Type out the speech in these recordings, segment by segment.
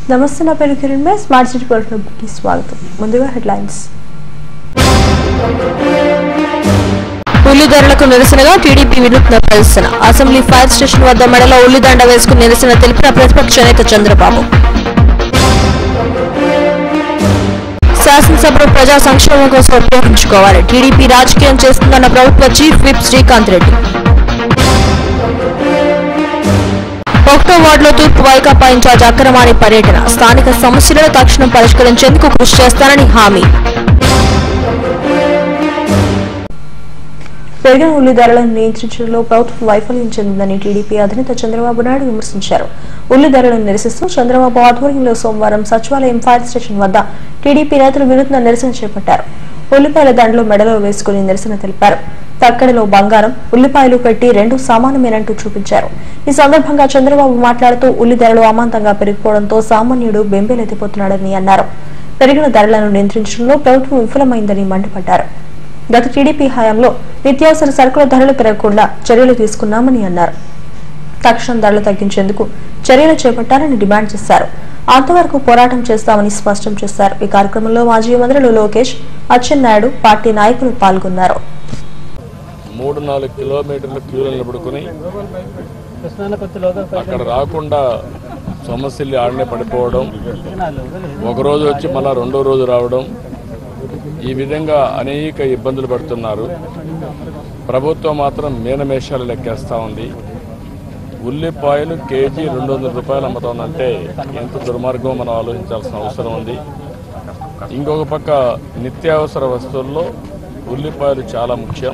నమస్తే నా పేరు కిరణ్ మే స్మార్ట్ సిటీ పర్ఫెక్ట్కి స్వాగతం ముందుగా హెడ్లైన్స్ ఉల్లి ధరలకు నిరసనగా టీడీపీ వినూత్న ప్రదర్శన అసెంబ్లీ ఫైర్ స్టేషన్ వద్ద మెడలో ఉల్లిదండ వేసుకుని నిరసన తెలిపిన ప్రతిపక్ష నేత చంద్రబాబు శాసనసభలో ప్రజా సంక్షేమం కోసం ఉపయోగించుకోవాలి టీడీపీ రాజకీయం చేస్తుందన్న ప్రభుత్వ చీఫ్ విప్ శ్రీకాంత్ రెడ్డి ఒకటో వార్డులో తూర్పు వైకాపా ఇన్ఛార్జ్ అక్రమాణి పర్యటన స్థానిక సమస్యలను తక్షణం పరిష్కరించేందుకు కృషి చేస్తానని హామీ పెరిగిన ఉల్లి ధరలను నియంత్రించడంలో ప్రభుత్వం వైఫల్యం చెందిందని టీడీపీ అధినేత చంద్రబాబు నాయుడు విమర్శించారు ఉల్లి ధరలను నిరసిస్తూ చంద్రబాబు ఆధ్వర్యంలో సోమవారం సచివాలయం ఫైర్ స్టేషన్ వద్ద టీడీపీ నేతలు వినూత్న నిరసన చేపట్టారు ఉల్లిపాయల దండలు మెడలో వేసుకుని నిరసన తెలిపారు తక్కడిలో బంగారం ఉల్లిపాయలు పెట్టి రెండు సమానమేనంటూ చూపించారు ఈ సందర్భంగా చంద్రబాబు మాట్లాడుతూ ఉల్లి ధరలు అమాంతంగా పెరిగిపోవడంతో సామాన్యుడు బెంబేలెత్తిపోతున్నాడని అన్నారు పెరిగిన ధరలను నియంత్రించడంలో ప్రభుత్వం విఫలమైందని మండిపడ్డారు గత టీడీపీ హయాంలో నిత్యావసర సరుకుల ధరలు పెరగకుండా చర్యలు తీసుకున్నామని అన్నారు తక్షణం ధరలు తగ్గించేందుకు చర్యలు చేపట్టాలని డిమాండ్ చేశారు అంతవరకు పోరాటం చేస్తామని స్పష్టం చేశారు ఈ కార్యక్రమంలో మాజీ మంత్రులు లోకేష్ అచ్చెన్నాయుడు పార్టీ నాయకులు పాల్గొన్నారు మూడు నాలుగు కిలోమీటర్ల క్యూలో నిలబడుకుని అక్కడ రాకుండా సమస్యలు ఆడనే పడిపోవడం ఒకరోజు వచ్చి మళ్ళా రెండో రోజు రావడం ఈ విధంగా అనేక ఇబ్బందులు పడుతున్నారు ప్రభుత్వం మాత్రం మీనమేషాలు లెక్కేస్తూ ఉంది ఉల్లిపాయలు కేజీ రెండు వందల రూపాయలు అమ్ముతోందంటే ఎంత దుర్మార్గం మనం ఆలోచించాల్సిన అవసరం ఉంది ఇంకొక పక్క నిత్యావసర వస్తువుల్లో ఉల్లిపాయలు చాలా ముఖ్యం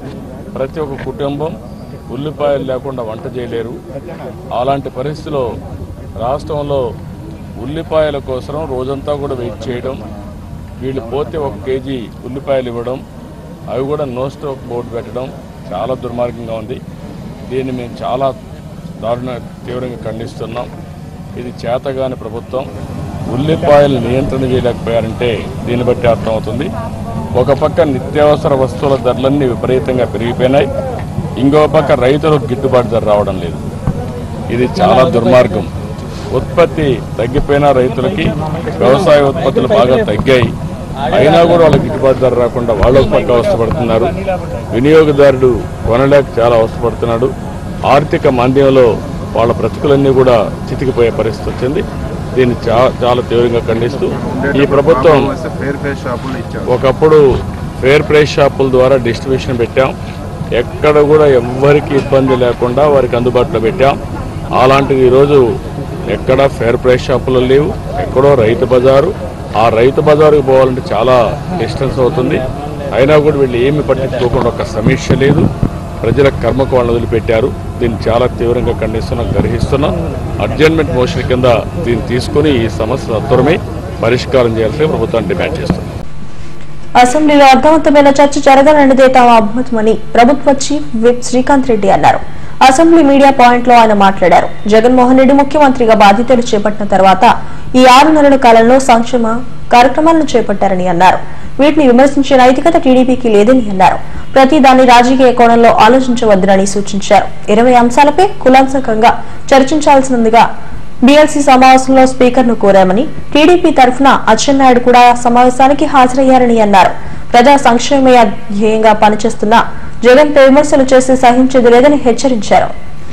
ప్రతి ఒక్క కుటుంబం ఉల్లిపాయలు లేకుండా వంట చేయలేరు అలాంటి పరిస్థితిలో రాష్ట్రంలో ఉల్లిపాయల కోసం రోజంతా కూడా వెయిట్ చేయడం వీళ్ళు పోతే ఒక కేజీ ఉల్లిపాయలు ఇవ్వడం అవి కూడా నో స్టాక్ బోర్డు పెట్టడం చాలా దుర్మార్గంగా ఉంది దీన్ని మేము చాలా దారుణ తీవ్రంగా ఖండిస్తున్నాం ఇది చేతగాని ప్రభుత్వం ఉల్లిపాయలు నియంత్రణ చేయలేకపోయారంటే దీన్ని బట్టి అర్థమవుతుంది ఒక పక్క నిత్యావసర వస్తువుల ధరలన్నీ విపరీతంగా పెరిగిపోయినాయి ఇంకో పక్క రైతులకు గిట్టుబాటు ధర రావడం లేదు ఇది చాలా దుర్మార్గం ఉత్పత్తి తగ్గిపోయిన రైతులకి వ్యవసాయ ఉత్పత్తులు బాగా తగ్గాయి అయినా కూడా వాళ్ళకి గిట్టుబాటు ధర రాకుండా వాళ్ళు ఒక పక్క అవస్థపడుతున్నారు వినియోగదారుడు కొనలేక చాలా అవస్థపడుతున్నాడు ఆర్థిక మాంద్యంలో వాళ్ళ బ్రతుకులన్నీ కూడా చితికిపోయే పరిస్థితి వచ్చింది దీన్ని చా- చాలా తీవ్రంగా ఖండిస్తూ ఈ ప్రభుత్వం ఫేర్ ఫేర్ షాపులు ఇచ్చారు ఒకప్పుడు ఫేర్ ప్రైస్ షాపుల ద్వారా డిస్ట్రిబ్యూషన్ పెట్టాం ఎక్కడ కూడా ఎవ్వరికి ఇబ్బంది లేకుండా వారికి అందుబాటులో పెట్టాం అలాంటిది ఈరోజు ఎక్కడ ఫేర్ ప్రైస్ షాపులు లేవు ఎక్కడో రైతు బజారు ఆ రైతు బజారుకు పోవాలంటే చాలా డిస్టెన్స్ అవుతుంది అయినా కూడా వీళ్ళు ఏమి పట్టించుకోకుండా ఒక సమీక్ష లేదు ప్రజల కర్మకు వాళ్ళని వదిలిపెట్టారు దీన్ని చాలా తీవ్రంగా ఖండిస్తున్నాం గ్రహిస్తున్నాం అడ్జర్న్మెంట్ మోషన్ కింద దీన్ని తీసుకుని ఈ సమస్య సత్వరమే పరిష్కారం చేయాల్సి ప్రభుత్వాన్ని డిమాండ్ చేస్తున్నాం అసెంబ్లీలో అర్థవంతమైన చర్చ జరగాలన్నదే తమ అభిమతమని ప్రభుత్వ చీఫ్ విప్ శ్రీకాంత్ రెడ్డి అన్నారు అసెంబ్లీ మీడియా పాయింట్ లో ఆయన మాట్లాడారు జగన్మోహన్ రెడ్డి ముఖ్యమంత్రిగా బాధ్యతలు చేపట్టిన తర్వాత ఈ ఆరు నెలల కాలంలో సంక్షేమ కార్యక్రమాలను చేపట్టారని అన్నారు వీటిని విమర్శించే నైతికత టీడీపీకి లేదని అన్నారు ప్రతి దాన్ని రాజకీయ కోణంలో ఆలోచించవద్దని సూచించారు ఇరవై అంశాలపై కులాంశకంగా చర్చించాల్సిందిగా బీఎల్సీ సమావేశంలో స్పీకర్ ను కోరామని టీడీపీ తరఫున అచ్చెన్నాయుడు కూడా సమావేశానికి హాజరయ్యారని అన్నారు ప్రజా సంక్షేమ ధ్యేయంగా పనిచేస్తున్న జగన్ విమర్శలు చేసి సహించేది లేదని హెచ్చరించారు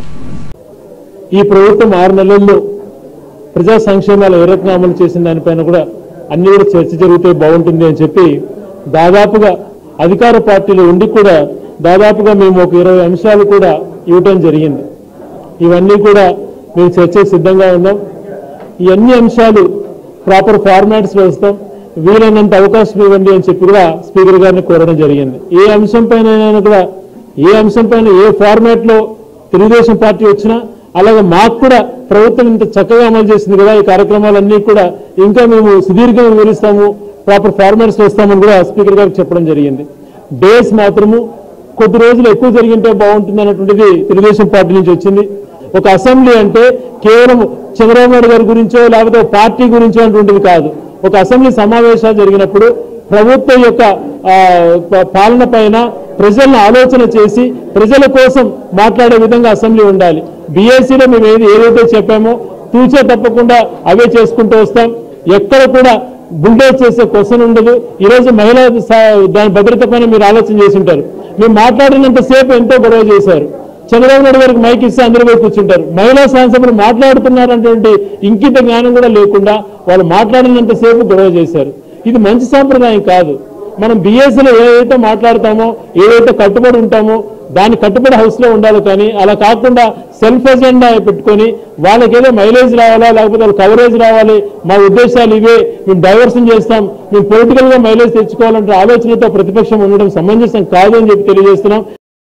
ఈ ప్రభుత్వం ఆరు నెలల్లో ప్రజా సంక్షేమాలు ఏ రకంగా అమలు చేసిన దానిపైన కూడా అన్ని కూడా చర్చ జరిగితే బాగుంటుంది అని చెప్పి దాదాపుగా అధికార పార్టీలో ఉండి కూడా దాదాపుగా మేము ఒక ఇరవై అంశాలు కూడా ఇవ్వటం జరిగింది ఇవన్నీ కూడా మేము చర్చకు సిద్ధంగా ఉన్నాం ఈ అన్ని అంశాలు ప్రాపర్ ఫార్మాట్స్లో వస్తాం వీలైనంత అవకాశం ఇవ్వండి అని చెప్పి కూడా స్పీకర్ గారిని కోరడం జరిగింది ఏ అంశం పైన కూడా ఏ అంశం పైన ఏ ఫార్మాట్లో తెలుగుదేశం పార్టీ వచ్చినా అలాగే మాకు కూడా ప్రభుత్వం ఇంత చక్కగా అమలు చేసింది కదా ఈ కార్యక్రమాలన్నీ కూడా ఇంకా మేము సుదీర్ఘంగా వివరిస్తాము ప్రాపర్ ఫార్మాట్స్ వస్తామని కూడా స్పీకర్ గారికి చెప్పడం జరిగింది డేస్ మాత్రము కొద్ది రోజులు ఎక్కువ జరిగింటే బాగుంటుంది అన్నటువంటిది తెలుగుదేశం పార్టీ నుంచి వచ్చింది ఒక అసెంబ్లీ అంటే కేవలం చంద్రబాబు నాయుడు గారి గురించో లేకపోతే ఒక పార్టీ గురించో అటువంటిది కాదు ఒక అసెంబ్లీ సమావేశాలు జరిగినప్పుడు ప్రభుత్వం యొక్క ఆ, ప- పాలన పైన ప్రజలను ఆలోచన చేసి ప్రజల కోసం మాట్లాడే విధంగా అసెంబ్లీ ఉండాలి బీఎస్సీలో మేము ఏది ఏదైతే చెప్పామో తూచే తప్పకుండా అవే చేసుకుంటూ వస్తాం ఎక్కడ కూడా బుల్డోజ్ చేసే క్వశ్చన్ ఉండదు ఈ రోజు మహిళా సా- దాని భద్రత పైన మీరు ఆలోచన చేసి ఉంటారు మేము మాట్లాడినంత సేపు ఎంతో గొడవ చేశారు చంద్రబాబు నాయుడు గారికి మైక్ ఇస్తే అందరూ పోయి కూర్చుంటారు మహిళా శాసనసభ్యులు మాట్లాడుతున్నారనేటువంటి ఇంకిత జ్ఞానం కూడా లేకుండా వాళ్ళు మాట్లాడినంత సేపు గొడవ చేశారు ఇది మంచి సాంప్రదాయం కాదు మనం బిఎస్సీలో ఏదైతే మాట్లాడతామో ఏదైతే కట్టుబడి ఉంటామో దాని కట్టుబడి హౌస్ లో ఉండాలి కానీ అలా కాకుండా సెల్ఫ్ ఎజెండా పెట్టుకొని వాళ్ళకి ఏదో మైలేజ్ రావాలా లేకపోతే వాళ్ళ కవరేజ్ రావాలి మా ఉద్దేశాలు ఇవే మేము డైవర్షన్ చేస్తాం మేము పొలిటికల్ గా మైలేజ్ తెచ్చుకోవాలంటే ఆలోచనతో ప్రతిపక్షం ఉండడం సమంజసం కాదు అని చెప్పి తెలియజేస్తున్నాం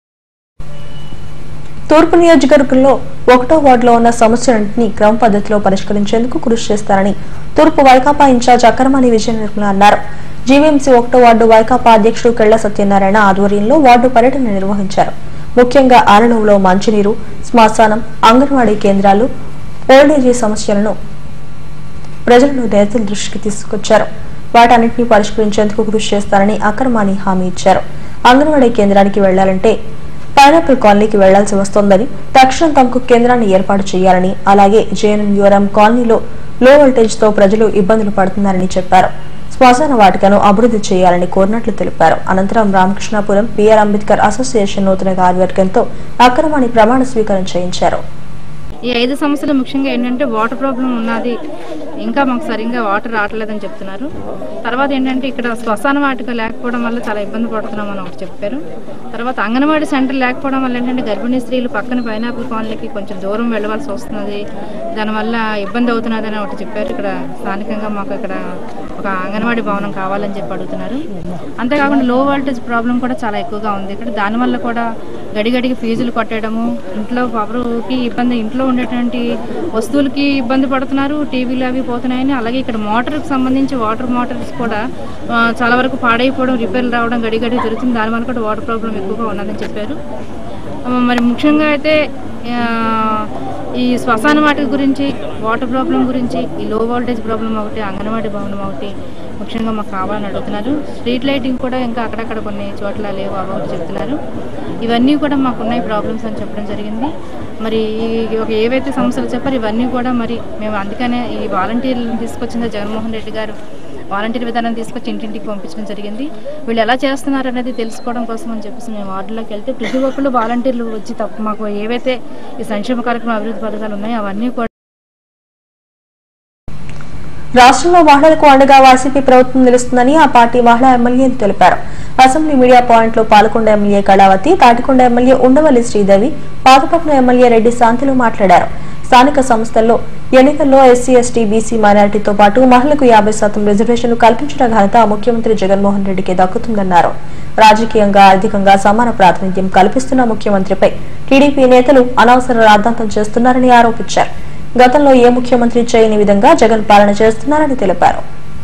తూర్పు నియోజకవర్గంలో ఒకటో వార్డులో ఉన్న సమస్యలన్నింటినీ క్రమ పద్ధతిలో పరిష్కరించేందుకు కృషి చేస్తారని తూర్పు వైకాపా ఇన్ఛార్జ్ అక్రమాని విజయ నిర్మల అన్నారు జీవీఎంసీ ఒకటో వార్డు వైకాపా అధ్యక్షుడు కెళ్ల సత్యనారాయణ ఆధ్వర్యంలో వార్డు పర్యటన నిర్వహించారు ముఖ్యంగా ఆరణంలో మంచినీరు శ్మశానం అంగన్వాడీ కేంద్రాలు ఓల్డేజీ సమస్యలను ప్రజలను నేతల దృష్టికి తీసుకొచ్చారు వాటన్నింటినీ పరిష్కరించేందుకు కృషి చేస్తారని అక్రమాని హామీ ఇచ్చారు అంగన్వాడీ కేంద్రానికి వెళ్లాలంటే పైనాపిల్ కాలనీకి వెళ్లాల్సి వస్తోందని తక్షణం తమకు కేంద్రాన్ని ఏర్పాటు చేయాలని అలాగే జేఎన్యూఆర్ఎం కాలనీలో లో వోల్టేజ్ తో ప్రజలు ఇబ్బందులు పడుతున్నారని చెప్పారు శ్మశాన వాటికను అభివృద్ధి చేయాలని కోరినట్లు తెలిపారు అనంతరం రామకృష్ణాపురం బిఆర్ అంబేద్కర్ అసోసియేషన్ నూతన కార్యవర్గంతో అక్రమాన్ని ప్రమాణ స్వీకారం చేయించారు ఈ ఐదు సమస్యలు ముఖ్యంగా ఏంటంటే వాటర్ ప్రాబ్లం ఉన్నది ఇంకా మాకు సరిగ్గా వాటర్ రావట్లేదని చెప్తున్నారు తర్వాత ఏంటంటే ఇక్కడ శ్మశాన వాటిక లేకపోవడం వల్ల చాలా ఇబ్బంది పడుతున్నాం అని ఒకటి చెప్పారు తర్వాత అంగన్వాడీ సెంటర్ లేకపోవడం వల్ల ఏంటంటే గర్భిణీ స్త్రీలు పక్కన పైనాపిల్ కాలనీకి కొంచెం దూరం వెళ్ళవలసి వస్తున్నది దానివల్ల ఇబ్బంది అవుతున్నదని ఒకటి చెప్పారు ఇక్కడ స్థానికంగా మాకు ఇక్కడ ఒక అంగన్వాడీ భవనం కావాలని చెప్పి అడుగుతున్నారు అంతేకాకుండా లో వోల్టేజ్ ప్రాబ్లం కూడా చాలా ఎక్కువగా ఉంది ఇక్కడ దానివల్ల కూడా గడిగడికి ఫీజులు కట్టడము ఇంట్లో పవర్కి ఇబ్బంది ఇంట్లో ఉండేటువంటి వస్తువులకి ఇబ్బంది పడుతున్నారు టీవీలు అవి పోతున్నాయని అలాగే ఇక్కడ మోటార్కి సంబంధించి వాటర్ మోటార్స్ కూడా ఆ, చాలా వరకు పాడైపోవడం రిపేర్లు రావడం గడిగడి జరుగుతుంది దానివల్ల కూడా వాటర్ ప్రాబ్లం ఎక్కువగా ఉన్నదని చెప్పారు ఆ, మరి ముఖ్యంగా అయితే ఆ, ఈ శ్మశాన వాటి గురించి వాటర్ ప్రాబ్లం గురించి ఈ లో వోల్టేజ్ ప్రాబ్లం ఒకటి అంగన్వాడీ భవనం ఒకటి ముఖ్యంగా మాకు కావాలని అడుగుతున్నారు స్ట్రీట్ లైటింగ్ కూడా ఇంకా అక్కడక్కడ కొన్ని చోట్ల లేవు అవి ఒకటి చెప్తున్నారు ఇవన్నీ కూడా మాకు ఉన్నాయి ప్రాబ్లమ్స్ అని చెప్పడం జరిగింది మరి ఈ ఒక ఏవైతే సమస్యలు చెప్పారో ఇవన్నీ కూడా మరి మేము అందుకనే ఈ వాలంటీర్లను తీసుకొచ్చిందో జగన్మోహన్ రెడ్డి గారు వాలంటీర్ విధానం తీసుకొచ్చి ఇంటింటికి పంపించడం జరిగింది వీళ్ళు ఎలా చేస్తున్నారు అనేది తెలుసుకోవడం కోసం అని చెప్పేసి మేము వార్డులోకి వెళ్తే ప్రతి ఒక్కళ్ళు వాలంటీర్లు వచ్చి తప్ప మాకు ఏవైతే ఈ సంక్షేమ కార్యక్రమ అభివృద్ధి పథకాలు ఉన్నాయో అవన్నీ కూడా రాష్ట్రంలో మహిళలకు అండగా వైసీపీ ప్రభుత్వం నిలుస్తుందని ఆ పార్టీ మహిళా ఎమ్మెల్యేలు తెలిపారు అసెంబ్లీ మీడియా పాయింట్ లో పాల్గొండ MLA Kalavathi Tadikonda MLA Undavalli Sridevi Pathapatnam MLA Reddy శాంతిలు మాట్లాడారు స్థానిక సంస్థల్లో ఎన్నికల్లో ఎస్సీ ఎస్టీ బీసీ మైనారిటీతో పాటు మహిళలకు యాభై శాతం రిజర్వేషన్లు కల్పించిన ఘనత ముఖ్యమంత్రి జగన్మోహన్ రెడ్డికి దక్కుతుందన్నారు రాజకీయంగా ఆర్థికంగా సమాన ప్రాతినిధ్యం కల్పిస్తున్న ముఖ్యమంత్రిపై టీడీపీ నేతలు అనవసర రాద్ధాంతం చేస్తున్నారని ఆరోపించారు గతంలో ఏ ముఖ్యమంత్రి చేయని విధంగా జగన్ పాలన చేస్తున్నారని తెలిపారు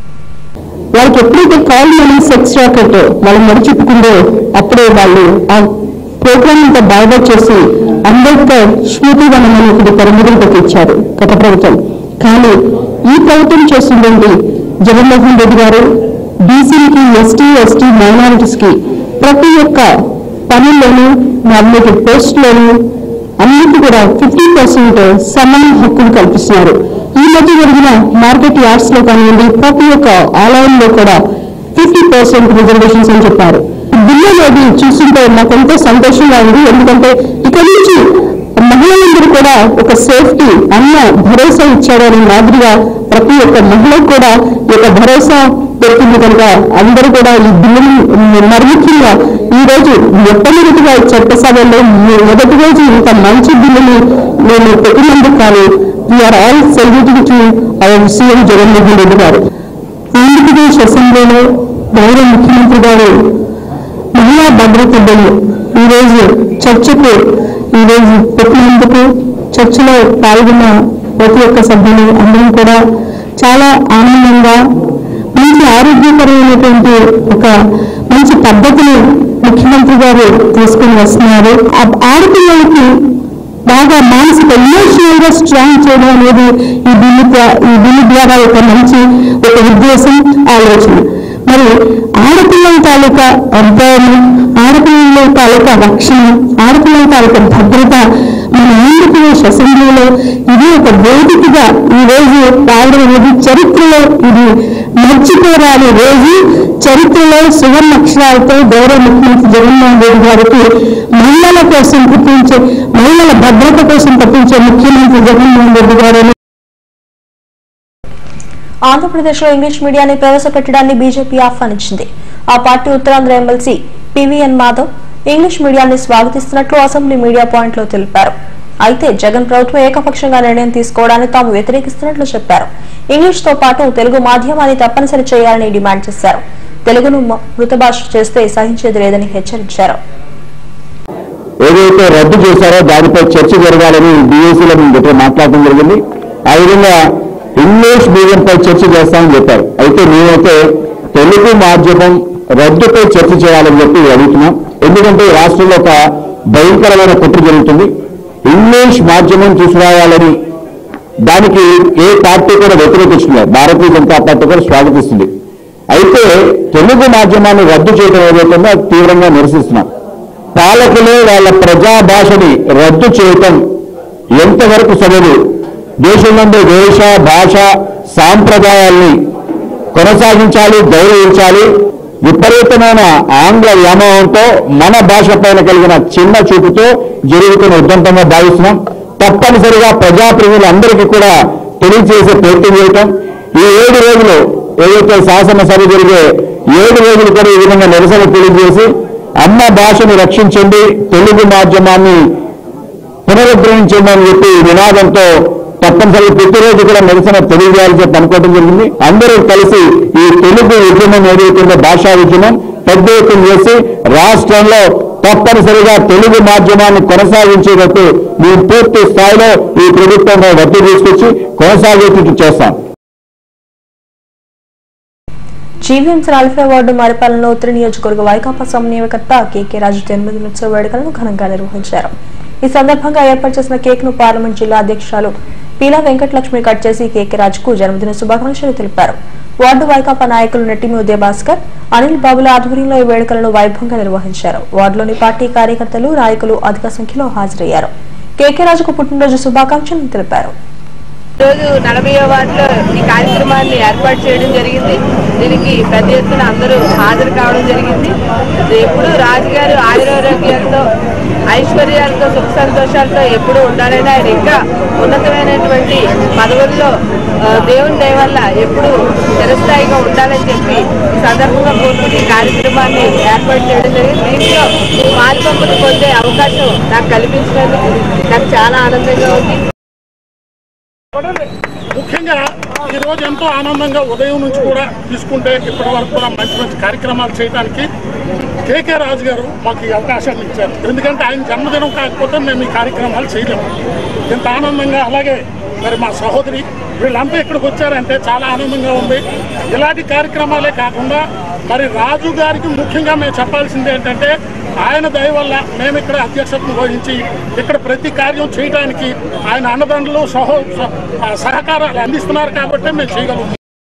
వాళ్ళకి ఎప్పుడైతే కాల్ మనీ సెక్స్ రాకెట్ వాళ్ళు మడిచిప్పుకుందో అప్పుడే వాళ్ళు ఆ ప్రోగ్రామ్ అంతా డైవర్ట్ చేసి అంబేద్కర్ స్మృతి వనం అని ఒకటి పరిమితులకు ఇచ్చారు గత ప్రభుత్వం కానీ ఈ ప్రభుత్వం చేస్తుందండి జగన్మోహన్ రెడ్డి గారు బీసీలకి ఎస్టీ ఎస్టీ మైనారిటీస్ కి ప్రతి ఒక్క పనుల్లోనూ నామినేటెడ్ పోస్టులోనూ అన్నిటి కూడా ఫిఫ్టీ పర్సెంట్ సమాన హక్కులు కల్పిస్తున్నారు ఈ మధ్య జరిగిన మార్కెట్ యార్డ్స్ లో కానివ్వండి ప్రతి ఒక్క ఆలయంలో కూడా ఫిఫ్టీ పర్సెంట్ రిజర్వేషన్స్ అని చెప్పారు బిల్లు అనేది చూస్తుంటే నాకు ఎంతో సంతోషంగా ఉంది ఎందుకంటే ఇక్కడి నుంచి మహిళలందరూ కూడా ఒక సేఫ్టీ అన్న భరోసా ఇచ్చారని మాదిరిగా ప్రతి ఒక్క మహిళకు కూడా ఈ యొక్క భరోసా దొరికింది కనుక అందరూ కూడా ఈ బిల్లుని మరి ముఖ్యంగా ఈ రోజు మొట్టమొదటిగా చట్టసభలో ఈ మొదటి రోజు ఇంత మంచి బిల్లుని మేము పెట్టినందుకు కానీ we're all saluting to our CM Jaganmohan Reddy garu Andhra Pradesh అసెంబ్లీలో గౌరవ ముఖ్యమంత్రి గారు మహిళా భద్రత బిల్లు ఈరోజు చర్చకు ఈరోజు పెట్టినందుకు చర్చలో పాల్గొన్న ప్రతి ఒక్క సభ్యులు అందరం కూడా చాలా ఆనందంగా మంచి ఆరోగ్యకరమైనటువంటి ఒక మంచి పద్ధతిని ముఖ్యమంత్రి గారు తీసుకుని వస్తున్నారు ఆ ఆడపిల్లలకి బాగా మానసిక ఇమోషనల్ గా స్ట్రాంగ్ చేయడం అనేది ఈ బిల్లు ద్వా- ఈ బిల్లు ద్వారా ఒక మంచి ఒక ఉద్దేశం ఆలోచన మరి ఆడపిల్లల తాలూకా అధ్యయనం ఆడపిల్లల తాలూకా రక్షణ ఆడపిల్లల తాలూకా భద్రత మన ఆంధ్రప్రదేశ్ అసెంబ్లీలో ఇది ఒక వేదికగా ఈ రోజు రావడం అనేది చరిత్రలో ఇది మర్చిపోరాని రోజు చరిత్రలో సువర్ణ అక్షరాలతో గౌరవ ముఖ్యమంత్రి జగన్మోహన్ రెడ్డి గారికి మహిళల కోసం తప్పించే మహిళల భద్రత కోసం తప్పించే ముఖ్యమంత్రి జగన్మోహన్ రెడ్డి గారు ఆంధ్రప్రదేశ్లో ఇంగ్లీష్ మీడియాన్ని ప్రవేశపెట్టడాన్ని బీజేపీ ఆహ్వానించింది ఆ పార్టీ ఉత్తరాంధ్ర ఎమ్మెల్సీ పివిఎన్ మాధవ్ ఇంగ్లీష్ మీడియాన్ని స్వాగతిస్తున్నట్లు అసెంబ్లీ మీడియా పాయింట్లో తెలిపారు అయితే జగన్ ప్రభుత్వం ఏకపక్షంగా నిర్ణయం తీసుకోవడాన్ని తాము వ్యతిరేకిస్తున్నట్లు చెప్పారు ఇంగ్లీష్ తో పాటు తెలుగు మాధ్యమాన్ని తప్పనిసరి చేయాలని డిమాండ్ చేశారు తెలుగును మ- మృత భాష చేస్తే సహించేది లేదని హెచ్చరించారు ఏదైతే రద్దు చేశారో దానిపై చర్చ జరగాలని బీఏసీలో మేము గట్టిగా మాట్లాడడం జరిగింది ఆ విధంగా ఇంగ్లీష్ మీడియంపై చర్చ చేస్తామని చెప్పారు అయితే మేమైతే తెలుగు మాధ్యమం రద్దుపై చర్చ చేయాలని చెప్పి అడుగుతున్నాం ఎందుకంటే ఈ రాష్ట్రంలో ఒక భయంకరమైన కుట్ర జరుగుతుంది ఇంగ్లీష్ మాధ్యమం తీసుకురావాలని దానికి ఏ పార్టీ కూడా వ్యతిరేకిస్తున్నారు భారతీయ జనతా పార్టీ కూడా స్వాగతిస్తుంది అయితే తెలుగు మాధ్యమాన్ని రద్దు చేయడం ఏదైతుందో అది తీవ్రంగా నిరసిస్తున్నాం పాలకులే వాళ్ళ ప్రజా భాషని రద్దు చేయటం ఎంతవరకు సబబు దేశంలో దేశ భాష సాంప్రదాయాల్ని కొనసాగించాలి గౌరవించాలి విపరీతమైన ఆంగ్ల వ్యామోహంతో మన భాష పైన కలిగిన చిన్న చూపుతో జరుగుతున్న ఉద్దంతంగా భావిస్తున్నాం తప్పనిసరిగా ప్రజాప్రతినిధులందరికీ కూడా తెలియజేసే ప్రయత్నం చేయటం ఈ ఏడు రోజులు ఏదైతే శాసనసభ జరిగే ఏడు రోజులు కూడా ఈ విధంగా నిరసన తెలియజేసి అమ్మ భాషను రక్షించండి తెలుగు మాధ్యమాన్ని పునరుద్ధరించండి అని చెప్పి ఈ నినాదంతో తప్పనిసరిగా ప్రతిరోజు కూడా నిరసన తెలియజేయాలని చెప్పి అనుకోవడం జరిగింది అందరూ కలిసి ఈ తెలుగు ఉద్యమం ఏదైతుందో భాషా ఉద్యమం పెద్ద ఎత్తున చేసి రాష్ట్రంలో తప్పనిసరిగా తెలుగు మాధ్యమాన్ని కొనసాగించేటట్టు మేము పూర్తి స్థాయిలో ఈ ప్రభుత్వంలో రద్దు తీసుకొచ్చి కొనసాగేటట్టు చేస్తాం జీవీఎంసీ నలభై వార్డు మరిపాలెంలో ఉత్తర నియోజకవర్గ వైకాపా సమన్వయకర్త కేకే రాజు జన్మదినోత్సవ వేడుకలను ఘనంగా నిర్వహించారు ఈ సందర్భంగా ఏర్పాటు చేసిన కేక్ ను పార్లమెంట్ జిల్లా అధ్యక్షురాలు పీలా వెంకటలక్ష్మి కట్ చేసి కేకే రాజుకు జన్మదిన శుభాకాంక్షలు తెలిపారు వార్డు వైకాపా నాయకులు నెట్టిమి ఉదయ భాస్కర్ అనిల్ బాబుల ఆధ్వర్యంలో ఈ వేడుకలను వైభవంగా నిర్వహించారు వార్డులోని పార్టీ కార్యకర్తలు నాయకులు అధిక సంఖ్యలో హాజరయ్యారు కేకే రాజుకు పుట్టినరోజు శుభాకాంక్షలు తెలిపారు రోజు నలభై వార్డులో ఈ కార్యక్రమాన్ని ఏర్పాటు చేయడం జరిగింది దీనికి పెద్ద ఎత్తున అందరూ హాజరు కావడం జరిగింది ఎప్పుడు రాజుగారు ఆయురారోగ్యాలతో ఐశ్వర్యాలతో సుఖ సంతోషాలతో ఎప్పుడు ఉండాలని ఆయన ఇంకా ఉన్నతమైనటువంటి పదవుల్లో ఆ, దేవుని దయ వల్ల ఎప్పుడు చిరస్థాయిగా ఉండాలని చెప్పి ఈ సందర్భంగా కోరుకుని ఈ కార్యక్రమాన్ని ఏర్పాటు చేయడం జరిగింది దీంట్లో పాల్పంపులు పొందే అవకాశం నాకు కల్పించినందుకు నాకు చాలా ఆనందంగా ఉంది ముఖ్యంగా ఈ రోజు ఎంతో ఆనందంగా ఉదయం నుంచి కూడా తీసుకుంటే ఇప్పటి వరకు కూడా మంచి మంచి కార్యక్రమాలు చేయడానికి కేకే రాజు గారు మాకు ఈ అవకాశాన్ని ఇచ్చారు ఎందుకంటే ఆయన జన్మదినం కాకపోతే మేము ఈ కార్యక్రమాలు చేయలేము ఇంత ఆనందంగా అలాగే మరి మా సహోదరి వీళ్ళంతా ఇక్కడికి వచ్చారంటే చాలా ఆనందంగా ఉంది ఇలాంటి కార్యక్రమాలే కాకుండా మరి రాజు గారికి ముఖ్యంగా మేము చెప్పాల్సింది ఏంటంటే ఆయన దయ వల్ల మేము ఇక్కడ అధ్యక్షతను వహించి ఇక్కడ ప్రతి కార్యం చేయడానికి ఆయన అన్నదండలు సహో సహ- ఆ సహకారాలు అందిస్తున్నారు కాబట్టి మేము చేయగలుగుతాం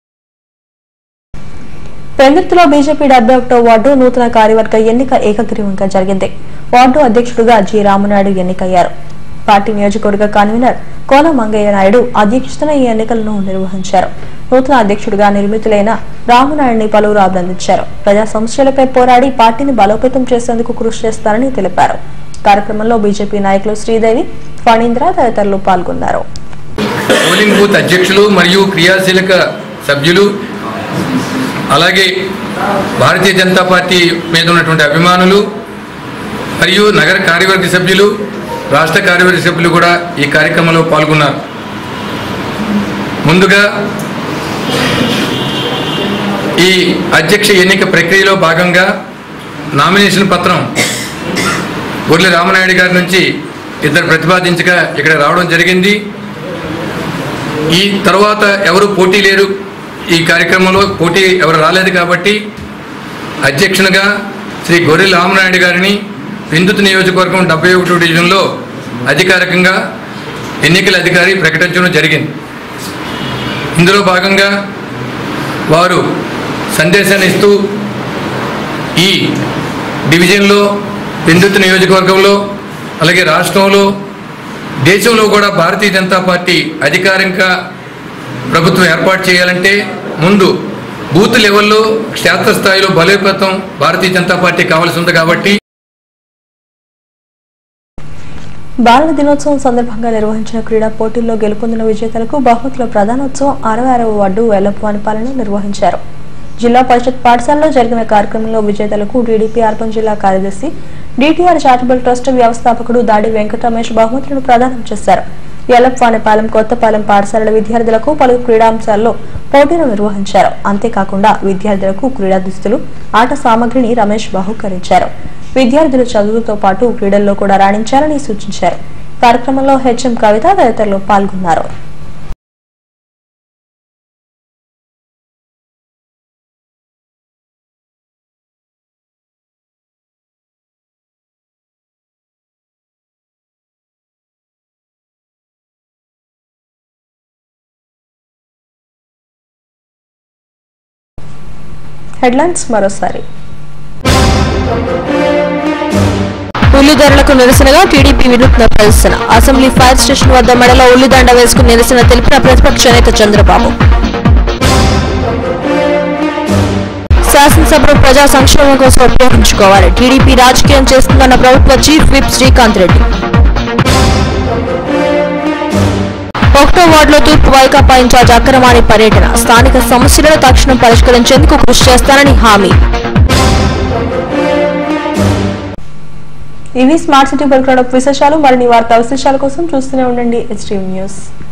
పెందుర్తిలో బీజేపీ డెబ్బై ఒకటో వార్డు నూతన కార్యవర్గ ఎన్నిక ఏకగ్రీవంగా జరిగింది వార్డు అధ్యక్షుడిగా జి రామనాయుడు ఎన్నికయ్యారు పార్టీ నియోజకవర్గ కన్వీనర్ కోన మంగయ్య నాయుడు అధ్యక్షతన ఈ ఎన్నికలను నిర్వహించారు నూతన అధ్యక్షుడిగా నిర్మితులైన రామనాయుడిని పలువురు అభినందించారు ప్రజా సమస్యలపై పోరాడి పార్టీని బలోపేతం చేసేందుకు కృషి చేస్తారని తెలిపారు కార్యక్రమంలో బీజేపీ నాయకులు శ్రీదేవి ఫణీంద్ర తదితరులు పాల్గొన్నారు పోలింగ్ బూత్ అధ్యక్షులు మరియు క్రియాశీలక సభ్యులు అలాగే భారతీయ జనతా పార్టీ మీద ఉన్నటువంటి అభిమానులు మరియు నగర కార్యవర్గ సభ్యులు రాష్ట్ర కార్యవర్గ సభ్యులు కూడా ఈ కార్యక్రమంలో పాల్గొన్నారు ముందుగా ఈ అధ్యక్ష ఎన్నిక ప్రక్రియలో భాగంగా నామినేషన్ పత్రం గొర్రెల రామనాయుడు గారి నుంచి ఇద్దరు ప్రతిపాదించగా ఇక్కడ రావడం జరిగింది ఈ తర్వాత ఎవరు పోటీ లేరు ఈ కార్యక్రమంలో పోటీ ఎవరు రాలేదు కాబట్టి అధ్యక్షునిగా శ్రీ గొర్రెల రామనాయుడు గారిని విందుత్ నియోజకవర్గం డెబ్బై ఒకటో డివిజన్లో అధికారికంగా ఎన్నికల అధికారి ప్రకటించడం జరిగింది ఇందులో భాగంగా వారు సందేశాన్ని ఇస్తూ ఈ డివిజన్లో పెందుతు నియోజకవర్గంలో అలాగే రాష్ట్రంలో దేశంలో కూడా భారతీయ జనతా పార్టీ అధికారిక ప్రభుత్వం ఏర్పాటు చేయాలంటే ముందు బూత్ లెవెల్లో క్షేత్రస్థాయిలో బలోపేతం భారతీయ జనతా పార్టీ కావాల్సి ఉంది కాబట్టి బాలల దినోత్సవం సందర్భంగా నిర్వహించిన క్రీడా పోటీల్లో గెలుపొందిన విజేతలకు బహుమతుల ప్రధానోత్సవం అరవై ఆరవ వార్డు వెల్లప్పవానిపాలెంలో నిర్వహించారు జిల్లా పరిషత్ పాఠశాలలో జరిగిన కార్యక్రమంలో విజేతలకు టీడీపీ అర్బన్ జిల్లా కార్యదర్శి డిటిఆర్ చారిటబుల్ ట్రస్ట్ వ్యవస్థాపకుడు దాడి వెంకట రమేష్ బహుమతులను ప్రదానం చేశారు ఎల్లప్పవానిపాలెం కొత్తపాలెం పాఠశాలల విద్యార్థులకు పలు క్రీడాంశాల్లో పోటీలు నిర్వహించారు అంతేకాకుండా విద్యార్థులకు క్రీడా దుస్తులు ఆట సామగ్రిని రమేష్ బహుకరించారు విద్యార్థులు చదువుతో పాటు క్రీడల్లో కూడా రాణించాలని సూచించారు కార్యక్రమంలో హెచ్ఎం కవిత తదితరులు పాల్గొన్నారు హెడ్లైన్స్ మరోసారి ఉల్లి ధరలకు నిరసనగా టీడీపీ వినూత్న ప్రదర్శన అసెంబ్లీ ఫైర్ స్టేషన్ వద్ద మెడలో ఉల్లిదండ వేసుకుని నిరసన తెలిపిన ప్రతిపక్ష నేత చంద్రబాబు శాసనసభను ప్రజా సంక్షేమం కోసం ఉపయోగించుకోవాలి టీడీపీ రాజకీయం చేస్తుందన్న ప్రభుత్వ చీఫ్ విప్ శ్రీకాంత్ రెడ్డి ఒకటో వార్డులో తూర్పు వైకాపా ఇన్ఛార్జ్ అక్రమాణి పర్యటన స్థానిక సమస్యలను తక్షణం పరిష్కరించేందుకు కృషి చేస్తానని హామీ ఇవి స్మార్ట్ సిటీ బల్క్రాడప్ విశేషాలు మరిన్ని వార్తా విశేషాల కోసం చూస్తూనే ఉండండి హెచ్టీవీ న్యూస్